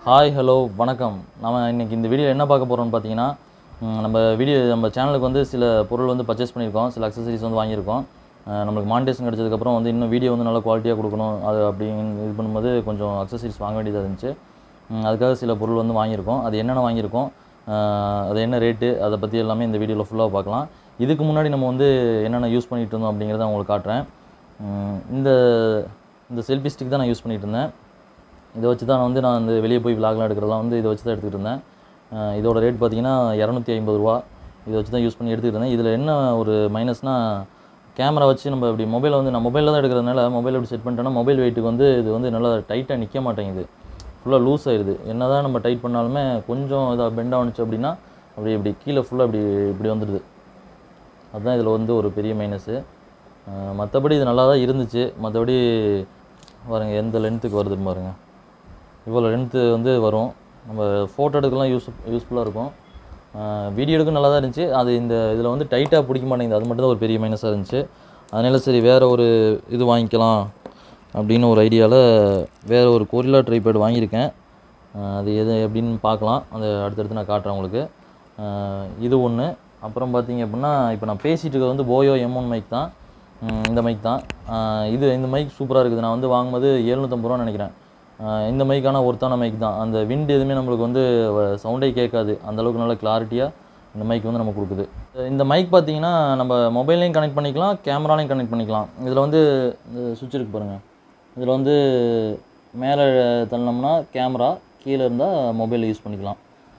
hi hello வணக்கம் நம்ம இன்னைக்கு இந்த வீடியோ என்ன பார்க்க போகிறோம்னு பார்த்தீங்கன்னா ம், நம்ம வீடியோ நம்ம சேனலுக்கு வந்து சில பொருள் வந்து பர்ச்சேஸ் பண்ணியிருக்கோம் சில அக்சசரிஸ் வந்து வாங்கியிருக்கோம் அஹ், நம்மளுக்கு மானிட்டேஷன் கிடச்சதுக்கப்புறம் வந்து இன்னும் வீடியோ வந்து நல்லா குவாலிட்டியாக கொடுக்கணும் அது அப்படின்னு இது பண்ணும்போது கொஞ்சம் அக்சசரிஸ் வாங்க வேண்டியதாக இருந்துச்சு ம், அதுக்காக சில பொருள் வந்து வாங்கியிருக்கோம் அது என்னென்ன வாங்கியிருக்கோம் அஹ், அது என்ன ரேட்டு அதை பற்றி எல்லாமே இந்த வீடியோவில் ஃபுல்லாக பார்க்கலாம் இதுக்கு முன்னாடி நம்ம வந்து என்னென்ன யூஸ் பண்ணிகிட்டு இருந்தோம் அப்படிங்கிறத உங்களுக்கு காட்டுறேன் ம், இந்த இந்த செல்ஃபி ஸ்டிக் தான் நான் யூஸ் பண்ணிகிட்டு இருந்தேன் இதை வச்சு தான் நான் வந்து நான் வந்து வெளியே போய் விளாக்லாம் எடுக்கிறதெல்லாம் வந்து இதை வச்சு தான் எடுத்துக்கிட்டு இருந்தேன் அஹ் இதோட ரேட் பார்த்தீங்கன்னா இரநூத்தி ஐம்பது ரூபா இதை வச்சு தான் யூஸ் பண்ணி எடுத்துக்கிட்டு இருந்தேன் இதில் என்ன ஒரு மைனஸ்னால் கேமரா வச்சு நம்ம இப்படி மொபைலை வந்து நான் மொபைலில் தான் எடுக்கிறதுனால மொபைல் இப்படி செட் பண்ணிட்டோன்னா மொபைல் வெயிட்டுக்கு வந்து இது வந்து நல்லா டைட்டாக நிற்க மாட்டேங்குது ஃபுல்லாக லூஸ் ஆயிடுது என்ன தான் நம்ம டைட் பண்ணாலுமே கொஞ்சம் இதாக பெண்ட் ஆனிச்சு அப்படின்னா அப்படி இப்படி கீழே ஃபுல்லாக இப்படி இப்படி வந்துடுது அதுதான் இதில் வந்து ஒரு பெரிய மைனஸு மற்றபடி இது நல்லா தான் இருந்துச்சு மற்றபடி பாருங்க எந்த லென்த்துக்கு வருது பாருங்க இவ்வளோ லென்த்து வந்து வரும் நம்ம ஃபோட்டோ எடுக்கலாம் யூஸ் யூஸ்ஃபுல்லாக இருக்கும் வீடியோ எடுக்க நல்லா தான் இருந்துச்சு அது இந்த இதில் வந்து டைட்டாக பிடிக்க மாட்டேங்குது அது மட்டும் தான் ஒரு பெரிய மைனஸாக இருந்துச்சு அதனால சரி வேறு ஒரு இது வாங்கிக்கலாம் அப்படின்னு ஒரு ஐடியாவில் வேறு ஒரு கொரில்லா ட்ரைபேட் வாங்கியிருக்கேன் அஹ் அது எது எப்படின்னு பார்க்கலாம் அது அடுத்தடுத்து நான் காட்டுறேன் உங்களுக்கு அஹ் இது ஒன்று அப்புறம் பார்த்தீங்க அப்படின்னா இப்போ நான் பேசிகிட்டு இருக்கிறது வந்து போயோ எம் ஒன் மைக் தான் உம் இந்த மைக் தான் அஹ் இது இந்த மைக் சூப்பராக இருக்குது நான் வந்து வாங்கும்போது எழுநூற்றம்பது ரூபான்னு நினைக்கிறேன் அஹ் இந்த மைக்கான ஒருத்தான மைக் தான் அந்த விண்ட் எதுவுமே நம்மளுக்கு வந்து சவுண்டே கேட்காது அந்த அளவுக்கு நல்ல கிளாரிட்டியாக இந்த மைக் வந்து நமக்கு கொடுக்குது இந்த மைக் பார்த்தீங்கன்னா நம்ம மொபைல்லையும் கனெக்ட் பண்ணிக்கலாம் கேமராலையும் கனெக்ட் பண்ணிக்கலாம் இதில் வந்து இந்த சுவிட்ச் இருக்கு பாருங்கள் இதில் வந்து மேலே தள்ளனோம்னா கேமரா கீழே இருந்தால் மொபைல் யூஸ் பண்ணிக்கலாம்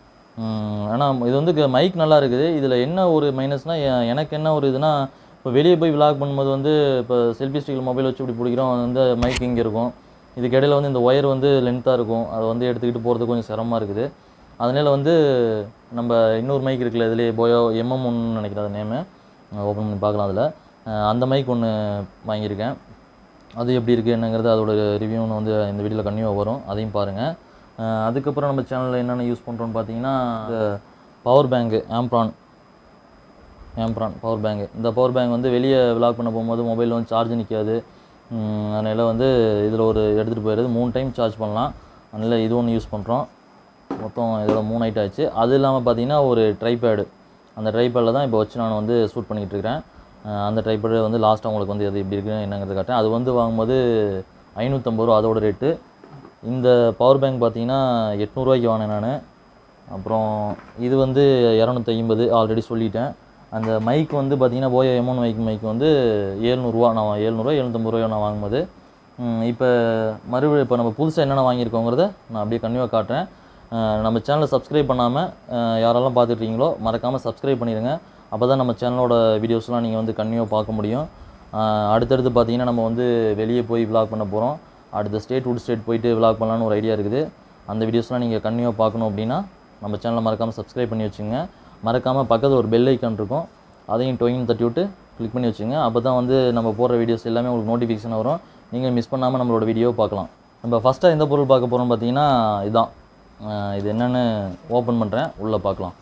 ஆனால் இது வந்து மைக் நல்லா இருக்குது இதில் என்ன ஒரு மைனஸ்னால் எனக்கு என்ன ஒரு இதுனா இப்போ வெளியே போய் விளாக் பண்ணும்போது வந்து இப்போ செல்ஃபி ஸ்டிக்கில் மொபைல் வச்சு இப்படி பிடிக்கிறோம் அது வந்து மைக் இங்கே இருக்கும் இதுக்கு இடையில வந்து இந்த ஒயர் வந்து லென்த்தாக இருக்கும் அதை வந்து எடுத்துக்கிட்டு போகிறது கொஞ்சம் சிரமமாக இருக்குது அதனால வந்து நம்ம இன்னொரு மைக் இருக்குல்ல இதுலேயே போயோ எம்எம் ஒன்று நினைக்கிறேன் அது நேமு ஓப்பன் பண்ணி பார்க்கலாம் அதில் அந்த மைக் ஒன்று வாங்கியிருக்கேன் அது எப்படி இருக்குது என்னங்கிறது அதோட ரிவ்யூன்னு வந்து இந்த வீடியோவில் கண்டிப்பாக வரும் அதையும் பாருங்கள் அதுக்கப்புறம் நம்ம சேனலில் என்னென்ன யூஸ் பண்ணுறோன்னு பார்த்தீங்கன்னா இந்த பவர் பேங்க்கு ஆம்ப்ரான் ஆம்ப்ரான் பவர் பேங்க் இந்த பவர் பேங்க் வந்து வெளியே விளாக் பண்ண போகும்போது மொபைலில் வந்து சார்ஜ் நிற்காது அதனால் வந்து இதில் ஒரு எடுத்துகிட்டு போயிடுது மூணு டைம் சார்ஜ் பண்ணலாம் அதனால் இது ஒன்று யூஸ் பண்ணுறோம் மொத்தம் இதோட மூணு ஐட்டம் ஆச்சு அது இல்லாமல் பார்த்தீங்கன்னா ஒரு ட்ரைபேடு அந்த ட்ரைபேடில் தான் இப்போ வச்சு நான் வந்து ஷூட் பண்ணிக்கிட்டு இருக்கிறேன் அஹ் அந்த ட்ரைபேடு வந்து லாஸ்ட்டாக உங்களுக்கு வந்து எது எப்படி இருக்குது என்னங்கிறது காட்டுறேன் அது வந்து வாங்கும்போது ஐநூற்றம்பது ரூபா அதோட ரேட்டு இந்த பவர் பேங்க் பார்த்தீங்கன்னா எட்நூறுவாய்க்கு வாங்கினேன் நான் அப்புறம் இது வந்து இரநூத்தி ஐம்பது ஆல்ரெடி சொல்லிட்டேன் அந்த மைக் வந்து பார்த்தீங்கன்னா போயோ எம்ஒன் மைக் மைக் வந்து ஏழ்நூறுவா நான் ஏழ்நூறுவா எழுநூத்தம்பது ரூபாய் நான் வாங்கும்போது இப்போ மறுபடியும் இப்போ நம்ம புதுசாக என்னென்ன வாங்கியிருக்கோங்கிறத நான் அப்படியே கன்னியூவாக காட்டுறேன் அஹ் நம்ம சேனலை சப்ஸ்கிரைப் பண்ணாமல் யாரெல்லாம் பார்த்துட்ருக்கீங்களோ மறக்காமல் சப்ஸ்கிரைப் பண்ணிடுங்க அப்போ தான் நம்ம சேனலோட வீடியோஸ்லாம் நீங்கள் வந்து கன்னியூவாக பார்க்க முடியும் அஹ் அடுத்தடுத்து பார்த்தீங்கன்னா நம்ம வந்து வெளியே போய் விளாக் பண்ண போகிறோம் அடுத்த ஸ்டேட் உட் ஸ்டேட் போயிட்டு விளாக் பண்ணலான்னு ஒரு ஐடியா இருக்குது அந்த வீடியோஸ்லாம் நீங்கள் கன்னியூவாக பார்க்கணும் அப்படின்னா நம்ம சேனலை மறக்காமல் சப்ஸ்கிரைப் பண்ணி வச்சுங்க மறக்காமல் பக்கத்தில் ஒரு பெல் ஐக்கான் இருக்கும் அதையும் டொயின் தட்டி விட்டு கிளிக் பண்ணி வச்சுங்க அப்போ தான் வந்து நம்ம போடுற வீடியோஸ் எல்லாமே உங்களுக்கு நோட்டிஃபிகேஷன் வரும் நீங்கள் மிஸ் பண்ணாமல் நம்மளோட வீடியோவை பார்க்கலாம் நம்ம ஃபஸ்ட்டாக எந்த பொருள் பார்க்க போகிறோம் பார்த்தீங்கன்னா இதுதான் அஹ் இது என்னென்னு ஓப்பன் பண்ணுறேன் உள்ளே பார்க்கலாம்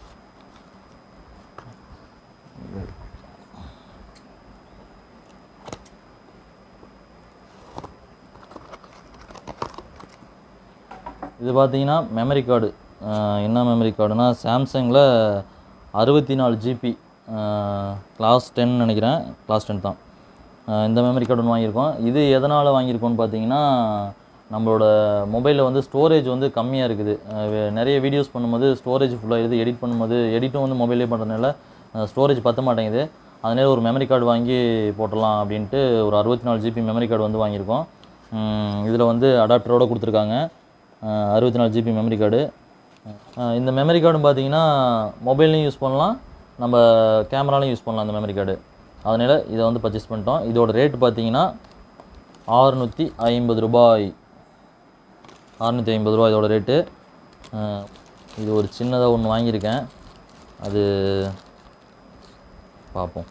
இது பார்த்தீங்கன்னா மெமரி கார்டு என்ன மெமரி கார்டுனா சாம்சங்கில் அறுபத்தி நாலு ஜிபி கிளாஸ் டென் நினைக்கிறேன் கிளாஸ் டென் தான் அஹ் இந்த மெமரி கார்டு ஒன்று வாங்கியிருக்கோம் இது எதனால் வாங்கியிருக்கோம்னு பார்த்தீங்கன்னா நம்மளோட மொபைலில் வந்து ஸ்டோரேஜ் வந்து கம்மியாக இருக்குது அஹ் வே- நிறைய வீடியோஸ் பண்ணும்போது ஸ்டோரேஜ் ஃபுல்லாகிடுது எடிட் பண்ணும்போது எடிட்டும் வந்து மொபைலே பண்ணுறதுனால ஸ்டோரேஜ் பத்த மாட்டேங்குது அதனால ஒரு மெமரி கார்டு வாங்கி போட்டுடலாம் அப்படின்ட்டு ஒரு அறுபத்தி நாலு ஜிபி மெமரி கார்டு வந்து வாங்கியிருக்கோம் இதில் வந்து அடாப்டரோடு கொடுத்துருக்காங்க அறுபத்தி நாலு ஜிபி மெமரி கார்டு இந்த மெமரி கார்டும் பார்த்தீங்கன்னா மொபைல்லையும் யூஸ் பண்ணலாம் நம்ம கேமராலையும் யூஸ் பண்ணலாம் இந்த மெமரி கார்டு அதனால் இதை வந்து பர்ச்சேஸ் பண்ணிட்டோம் இதோட ரேட் பார்த்தீங்கன்னா ஆறுநூற்றி ஐம்பது ரூபாய் அறநூற்றி ஐம்பது ரூபா இதோட ரேட்டு இது ஒரு சின்னதாக ஒன்று வாங்கியிருக்கேன் அது பார்ப்போம்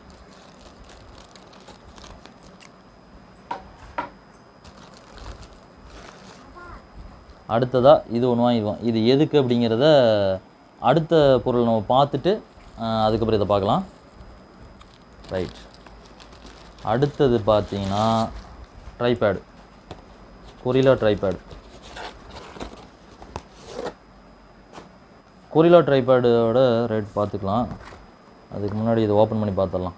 அடுத்ததாக இது ஒன்று வாங்கியிருக்கோம் இது எதுக்கு அப்படிங்கிறத அடுத்த பொருள் நம்ம பார்த்துட்டு அஹ், அதுக்கப்புறம் இதை பார்க்கலாம் ரைட் அடுத்தது பார்த்தீங்கன்னா ட்ரைபேடு கொரிலா ட்ரைபேட் கொரிலா ட்ரைபேடோட ரேட் பார்த்துக்கலாம் அதுக்கு முன்னாடி இதை ஓப்பன் பண்ணி பார்த்துடலாம்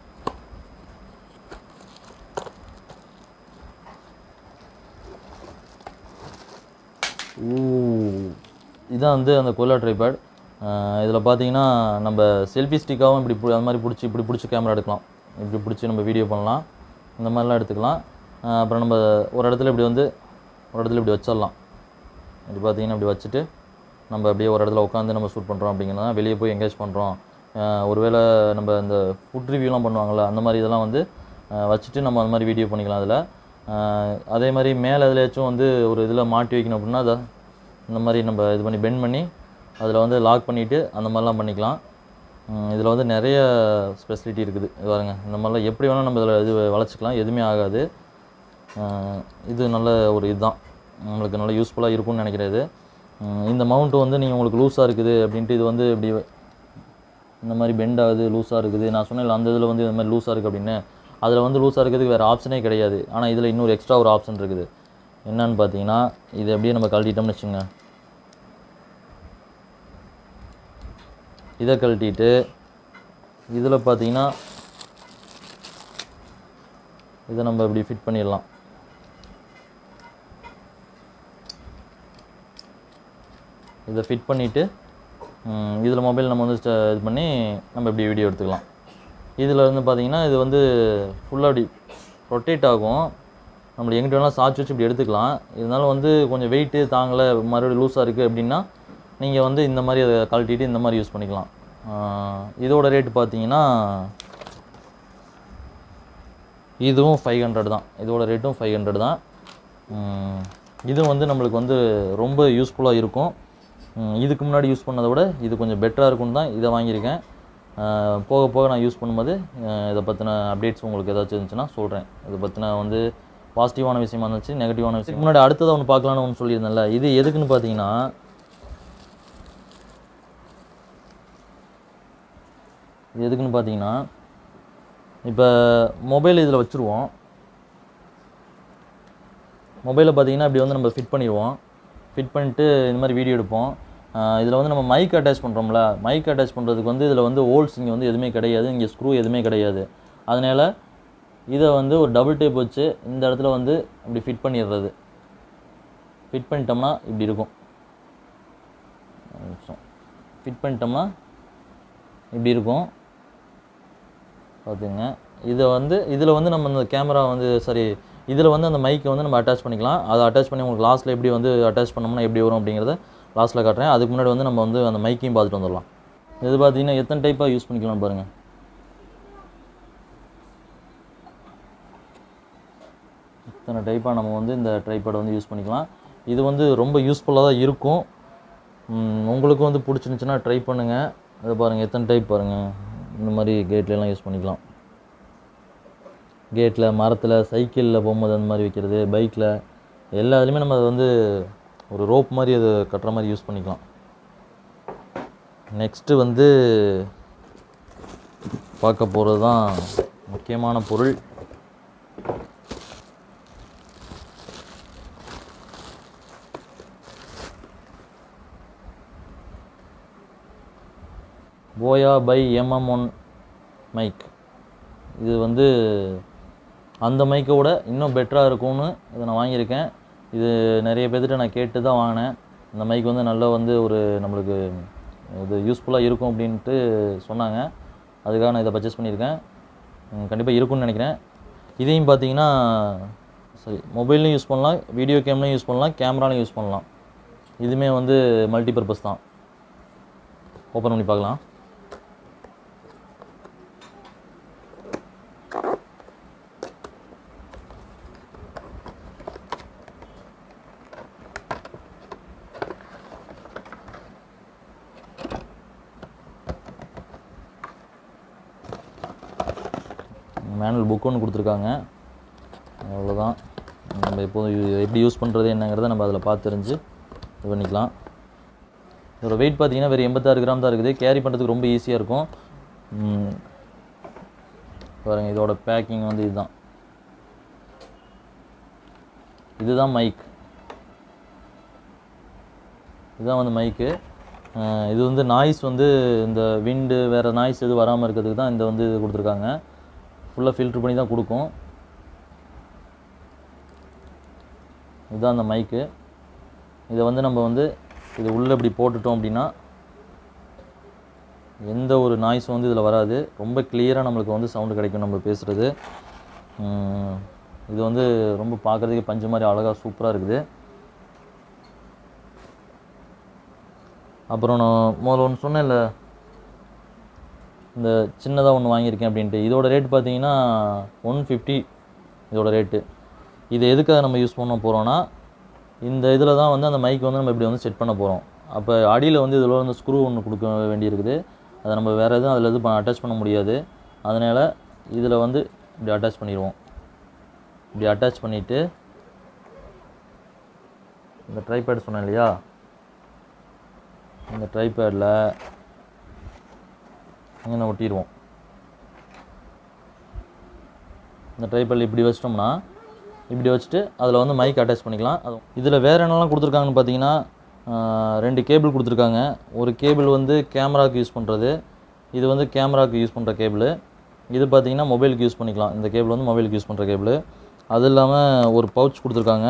ஊ இதான் வந்து அந்த கொல்லா ட்ரைபேட் இதில் பார்த்தீங்கன்னா நம்ம செல்ஃபி ஸ்டிக்காகவும் இப்படி பு- அந்த மாதிரி பிடிச்சி இப்படி பிடிச்சி கேமரா எடுக்கலாம் இப்படி பிடிச்சி நம்ம வீடியோ பண்ணலாம் இந்த மாதிரிலாம் எடுத்துக்கலாம் அஹ் அப்புறம் நம்ம ஒரு இடத்துல இப்படி வந்து ஒரு இடத்துல இப்படி வச்சிடலாம் இப்படி பார்த்தீங்கன்னா இப்படி வச்சுட்டு நம்ம அப்படியே ஒரு இடத்துல உட்காந்து நம்ம ஷூட் பண்ணுறோம் அப்படிங்கன்னா வெளியே போய் எங்கேஜ் பண்ணுறோம் ஒருவேளை நம்ம இந்த ஃபுட் ரிவ்யூலாம் பண்ணுவாங்கள்ல அந்த மாதிரி இதெல்லாம் வந்து அஹ் வச்சுட்டு நம்ம அந்த மாதிரி வீடியோ பண்ணிக்கலாம் அதில் அதே மாதிரி மேலே எதுலையாச்சும் வந்து ஒரு இதில் மாட்டி வைக்கணும் அப்படின்னா அதை இந்த மாதிரி நம்ம இது பண்ணி பெண்ட் பண்ணி அதில் வந்து லாக் பண்ணிவிட்டு அந்த மாதிரிலாம் பண்ணிக்கலாம் இதில் வந்து நிறைய ஸ்பெசிலிட்டி இருக்குது இது பாருங்க இந்த மாதிரிலாம் எப்படி வேணால் நம்ம இதில் இது வளைச்சிக்கலாம் எதுவுமே ஆகாது அஹ் இது நல்ல ஒரு இதுதான் உங்களுக்கு நல்ல யூஸ்ஃபுல்லாக இருக்கும்னு நினைக்கிறேன் இது உம் இந்த மவுண்ட் வந்து நீங்கள் உங்களுக்கு லூஸாக இருக்குது அப்படின்ட்டு இது வந்து இப்படி இந்த மாதிரி பெண்ட் ஆகுது லூஸாக இருக்குது நான் சொன்னேன் அந்த இதில் வந்து இந்த மாதிரி லூஸாக இருக்குது அப்படின்னு அதில் வந்து லூஸாக இருக்கிறதுக்கு வேறு ஆப்ஷனே கிடையாது ஆனால் இதில் இன்னொரு எக்ஸ்ட்ரா ஒரு ஆப்ஷன் இருக்குது என்னன்னு பார்த்தீங்கன்னா இது அப்படியே நம்ம கழட்டிட்டோம்னு வச்சுங்க இதை கழட்டிட்டு இதில் பார்த்தீங்கன்னா இதை நம்ம இப்படி ஃபிட் பண்ணிடலாம் இதை ஃபிட் பண்ணிவிட்டு இதில் மொபைல் நம்ம வந்து ஸ்ட- இது பண்ணி நம்ம இப்படி வீடியோ எடுத்துக்கலாம் இதில் வந்து பார்த்தீங்கன்னா இது வந்து ஃபுல்லாக அப்படி ரொட்டேட் ஆகும் நம்மளை எங்கிட்ட வேணாலும் சாய்ச்சி வச்சு இப்படி எடுத்துக்கலாம் இருந்தாலும் வந்து கொஞ்சம் வெயிட்டு தாங்கலை மறுபடியும் லூஸாக இருக்குது அப்படின்னா நீங்கள் வந்து இந்த மாதிரி அதை கழட்டிட்டு இந்த மாதிரி யூஸ் பண்ணிக்கலாம் ஆஹ் இதோட ரேட் பார்த்தீங்கன்னா இதுவும் ஃபைவ் ஹண்ட்ரட் தான் இதோட ரேட்டும் ஃபைவ் ஹண்ட்ரட் தான் உம், இதுவும் வந்து நம்மளுக்கு வந்து ரொம்ப யூஸ்ஃபுல்லாக இருக்கும் உம், இதுக்கு முன்னாடி யூஸ் பண்ணதை விட இது கொஞ்சம் பெட்டராக இருக்கும்னு தான் இதை வாங்கியிருக்கேன் ஆஹ், போக போக நான் யூஸ் பண்ணும்போது ஆஹ், இதை பற்றின அப்டேட்ஸ் உங்களுக்கு ஏதாச்சும் இருந்துச்சுன்னா சொல்கிறேன் இதை பற்றின வந்து பாசிட்டிவான விஷயமா இருந்துச்சு நெகட்டிவான விஷயம் முன்னாடி அடுத்ததாக ஒன்று பார்க்கலான்னு ஒன்று சொல்லியிருந்தேன்ல இது எதுக்குன்னு பார்த்தீங்கன்னா இது எதுக்குன்னு பார்த்தீங்கன்னா இப்போ மொபைல் இதில் வச்சுருவோம் மொபைலை பார்த்தீங்கன்னா இப்படி வந்து நம்ம ஃபிட் பண்ணிடுவோம் ஃபிட் பண்ணிட்டு இந்த மாதிரி வீடியோ எடுப்போம் இதில் வந்து நம்ம மைக் அட்டாச் பண்ணுறோம்ல மைக் அட்டாச் பண்ணுறதுக்கு வந்து இதில் வந்து ஹோல்ஸ் இங்கே வந்து எதுவுமே கிடையாது இங்கே ஸ்க்ரூ எதுவுமே கிடையாது அதனால் இதை வந்து ஒரு டபுள் டேப் வச்சு இந்த இடத்துல வந்து இப்படி ஃபிட் பண்ணிடுறது ஃபிட் பண்ணிட்டோம்னா இப்படி இருக்கும் ஒரு நிமிஷம் ஃபிட் பண்ணிட்டோம்னா இப்படி இருக்கும் பார்த்துங்க இதை வந்து இதில் வந்து நம்ம இந்த கேமரா வந்து சரி இதில் வந்து அந்த மைக்கை வந்து நம்ம அட்டாச் பண்ணிக்கலாம் அதை அட்டாச் பண்ணி உங்களுக்கு லாஸ்ட்டில் எப்படி வந்து அட்டாச் பண்ணோம்னா எப்படி வரும் அப்படிங்கிறத லாஸ்ட்டில் காட்டுறேன் அதுக்கு முன்னாடி வந்து நம்ம வந்து அந்த மைக்கையும் பார்த்துட்டு வந்துடலாம் இது பார்த்தீங்கன்னா எத்தனை டைப்பாக யூஸ் பண்ணிக்கலாம் பாருங்கள் இத்தனை டைப்பாக நம்ம வந்து இந்த ட்ரைபேடை வந்து யூஸ் பண்ணிக்கலாம் இது வந்து ரொம்ப யூஸ்ஃபுல்லாக தான் இருக்கும் ம், உங்களுக்கும் வந்து பிடிச்சிருந்துச்சுன்னா ட்ரை பண்ணுங்கள் அதை பாருங்கள் எத்தனை டைப் பாருங்கள் இந்த மாதிரி கேட்லலாம் யூஸ் பண்ணிக்கலாம் கேட்டில் மரத்தில் சைக்கிளில் போகும்போது அந்த மாதிரி வைக்கிறது பைக்கில் எல்லா இதுலேயுமே நம்ம அதை வந்து ஒரு ரோப் மாதிரி அது கட்டுற மாதிரி யூஸ் பண்ணிக்கலாம் நெக்ஸ்ட்டு வந்து பார்க்க போகிறது தான் முக்கியமான பொருள் போயா பை எம்எம் ஒன் மைக் இது வந்து அந்த மைக்கை விட இன்னும் பெட்டராக இருக்கும்னு இதை நான் வாங்கியிருக்கேன் இது நிறைய பேர்த்திட்ட நான் கேட்டு தான் வாங்கினேன் இந்த மைக் வந்து நல்லா வந்து ஒரு நம்மளுக்கு இது யூஸ்ஃபுல்லாக இருக்கும் அப்படின்ட்டு சொன்னாங்க அதுக்காக நான் இதை பர்ச்சேஸ் பண்ணியிருக்கேன் கண்டிப்பாக இருக்கும்னு நினைக்கிறேன் இதையும் பார்த்தீங்கன்னா சரி மொபைல்லையும் யூஸ் பண்ணலாம் வீடியோ கேம்லையும் யூஸ் பண்ணலாம் கேமராலையும் யூஸ் பண்ணலாம் இதுவுமே வந்து மல்டி பர்பஸ் தான் ஓப்பன் பண்ணி பார்க்கலாம் மேனுவல் புக் ஒன்று கொடுத்துருக்காங்க அவ்வளோதான் நம்ம எப்போதும் யூ- எப்படி யூஸ் பண்ணுறது என்னங்கிறத நம்ம அதில் பார்த்து தெரிஞ்சு இது பண்ணிக்கலாம் இதோட வெயிட் பார்த்தீங்கன்னா வெறும் எண்பத்தாறு கிராம் தான் இருக்குது கேரி பண்ணுறதுக்கு ரொம்ப ஈஸியாக இருக்கும் ம், பாருங்க இதோட பேக்கிங் வந்து இதுதான் இதுதான் மைக் இதுதான் வந்து மைக்கு அஹ் இது வந்து நாய்ஸ் வந்து இந்த விண்டு வேறு நாய்ஸ் எதுவும் வராமல் இருக்கிறதுக்கு தான் இந்த வந்து இது கொடுத்துருக்காங்க ஃபுல்லாக ஃபில்ட்ரு பண்ணி தான் கொடுக்கும் இதுதான் அந்த மைக்கு இதை வந்து நம்ம வந்து இது உள்ளே இப்படி போட்டுட்டோம் அப்படின்னா எந்த ஒரு நாய்ஸும் வந்து இதில் வராது ரொம்ப கிளியராக நம்மளுக்கு வந்து சவுண்டு கிடைக்கும் நம்ம பேசுகிறது இது வந்து ரொம்ப பார்க்குறதுக்கு பஞ்சு மாதிரி அழகாக சூப்பராக இருக்குது அப்புறம் நான் முதல்ல ஒன்று சொன்னேன்ல இந்த சின்னதாக ஒன்று வாங்கியிருக்கேன் அப்படின்ட்டு இதோட ரேட் பார்த்தீங்கன்னா ஒன் ஃபிஃப்டி இதோட ரேட்டு இது எதுக்காக நம்ம யூஸ் பண்ண போகிறோன்னா இந்த இதில் தான் வந்து அந்த மைக் வந்து நம்ம இப்படி வந்து செட் பண்ண போகிறோம் அப்போ அடியில் வந்து இதில் வந்து ஸ்க்ரூ ஒன்று கொடுக்க வேண்டியிருக்குது அதை நம்ம வேறு எதுவும் அதில் எதுவும் அட்டாச் பண்ண முடியாது அதனால் இதில் வந்து இப்படி அட்டாச் பண்ணிடுவோம் இப்படி அட்டாச் பண்ணிவிட்டு இந்த ட்ரைபேட் சொன்னேன் இல்லையா இந்த ட்ரைபேடில் இங்கே ஒட்டிடுவோம் இந்த ட்ரைபேடில் இப்படி வச்சிட்டோம்னா இப்படி வச்சுட்டு அதில் வந்து மைக் அட்டாச் பண்ணிக்கலாம் அது இதில் வேறு என்னெல்லாம் கொடுத்துருக்காங்கன்னு பார்த்தீங்கன்னா ஆஹ், ரெண்டு கேபிள் கொடுத்துருக்காங்க ஒரு கேபிள் வந்து கேமராவுக்கு யூஸ் பண்ணுறது இது வந்து கேமராவுக்கு யூஸ் பண்ணுற கேபிள் இது பார்த்தீங்கன்னா மொபைலுக்கு யூஸ் பண்ணிக்கலாம் இந்த கேபிள் வந்து மொபைலுக்கு யூஸ் பண்ணுற கேபிள் அது இல்லாமல் ஒரு பவுச் கொடுத்துருக்காங்க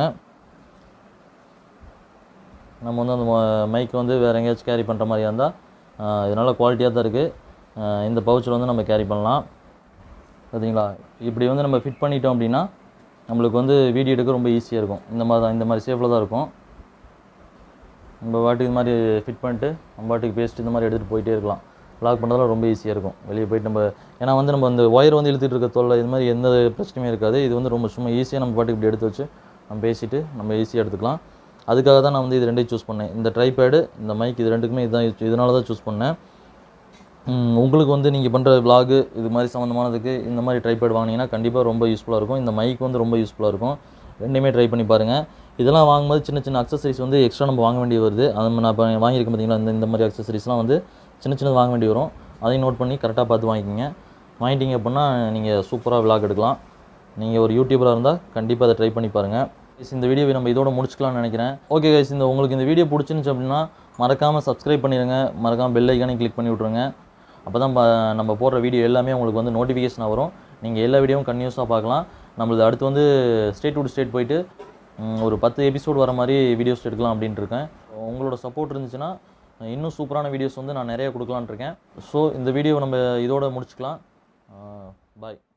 நம்ம வந்து அந்த மைக் வந்து வேறு எங்கேயாச்சும் கேரி பண்ணுற மாதிரியா இருந்தால் இது நல்ல குவாலிட்டியாக தான் இருக்குது இந்த பவுச்சில் வந்து நம்ம கேரி பண்ணலாம் பார்த்தீங்களா இப்படி வந்து நம்ம ஃபிட் பண்ணிட்டோம் அப்படின்னா நம்மளுக்கு வந்து வீடியோ எடுக்க ரொம்ப ஈஸியாக இருக்கும் இந்த மாதிரி தான் இந்த மாதிரி ஷேப்பில் தான் இருக்கும் நம்ம பாட்டுக்கு இது மாதிரி ஃபிட் பண்ணிட்டு நம்ம பாட்டுக்கு பேசிட்டு இந்த மாதிரி எடுத்துகிட்டு போயிட்டே இருக்கலாம் லாக் பண்ணுறதுல ரொம்ப ஈஸியாக இருக்கும் வெளியே போயிட்டு நம்ம ஏன்னா வந்து நம்ம அந்த ஒயர் வந்து இழுத்துட்டு இருக்க தொல்லை இது மாதிரி எந்த பிரச்சனையும் இருக்காது இது வந்து ரொம்ப சும்மா ஈஸியாக நம்ம பாட்டுக்கு இப்படி எடுத்து வச்சு நம்ம பேசிட்டு நம்ம ஈஸியாக எடுத்துக்கலாம் அதுக்காக தான் நான் வந்து இது ரெண்டையும் சூஸ் பண்ணேன் இந்த ட்ரைபேடு இந்த மைக் இது ரெண்டுக்குமே இதுதான் use- இதனால தான் சூஸ் பண்ணேன் ம், உங்களுக்கு வந்து நீங்கள் பண்ணுற vlog இது மாதிரி சம்மந்தமானதுக்கு இந்த மாதிரி ட்ரைபேட் வாங்கினீங்கன்னா கண்டிப்பாக ரொம்ப யூஸ்ஃபுல்லாக இருக்கும் இந்த மைக் வந்து ரொம்ப யூஸ்ஃபுல்லாக இருக்கும் ரெண்டுமே ட்ரை பண்ணி பாருங்கள் இதெல்லாம் வாங்கும்போது சின்ன சின்ன அக்சசரிஸ் வந்து எக்ஸ்ட்ரா நம்ம வாங்க வேண்டி வருது அது நான் இப்போ வாங்கியிருக்கேன் பார்த்தீங்களா இந்த இந்த மாதிரி அக்சசரிஸ்லாம் வந்து சின்ன சின்னது வாங்க வேண்டி வரும் அதையும் நோட் பண்ணி கரெக்டாக பார்த்து வாங்கிக்கிங்க வாங்கிட்டீங்க அப்படின்னா நீங்கள் சூப்பராக vlog எடுக்கலாம் நீங்கள் ஒரு யூடியூபராக இருந்தால் கண்டிப்பாக அதை ட்ரை பண்ணி பாருங்கள் Guys, இந்த வீடியோவை நம்ம இதோட முடிச்சுக்கலாம்னு நினைக்கிறேன் ஓகே கைஸ் இந்த உங்களுக்கு இந்த வீடியோ பிடிச்சிருந்துச்சு அப்படின்னா மறக்காமல் சப்ஸ்கிரைப் பண்ணிடுங்க மறக்காமல் பெல் ஐக்கானையும் கிளிக் பண்ணி விட்ருங்க அப்போ தான் நம்ம போடுற வீடியோ எல்லாமே உங்களுக்கு வந்து நோட்டிஃபிகேஷனாக வரும் நீங்கள் எல்லா வீடியோவும் கன்யூஸாக பார்க்கலாம் நம்மளது அடுத்து வந்து ஸ்டேட் டு ஸ்டேட் போயிட்டு ம், ஒரு பத்து எபிசோடு வர மாதிரி வீடியோஸ் எடுக்கலாம் அப்படின்ட்டு இருக்கேன் உங்களோட சப்போர்ட் இருந்துச்சுன்னா இன்னும் சூப்பரான வீடியோஸ் வந்து நான் நிறைய கொடுக்கலான்ட்டு இருக்கேன் ஸோ இந்த வீடியோவை நம்ம இதோட முடிச்சுக்கலாம் பாய்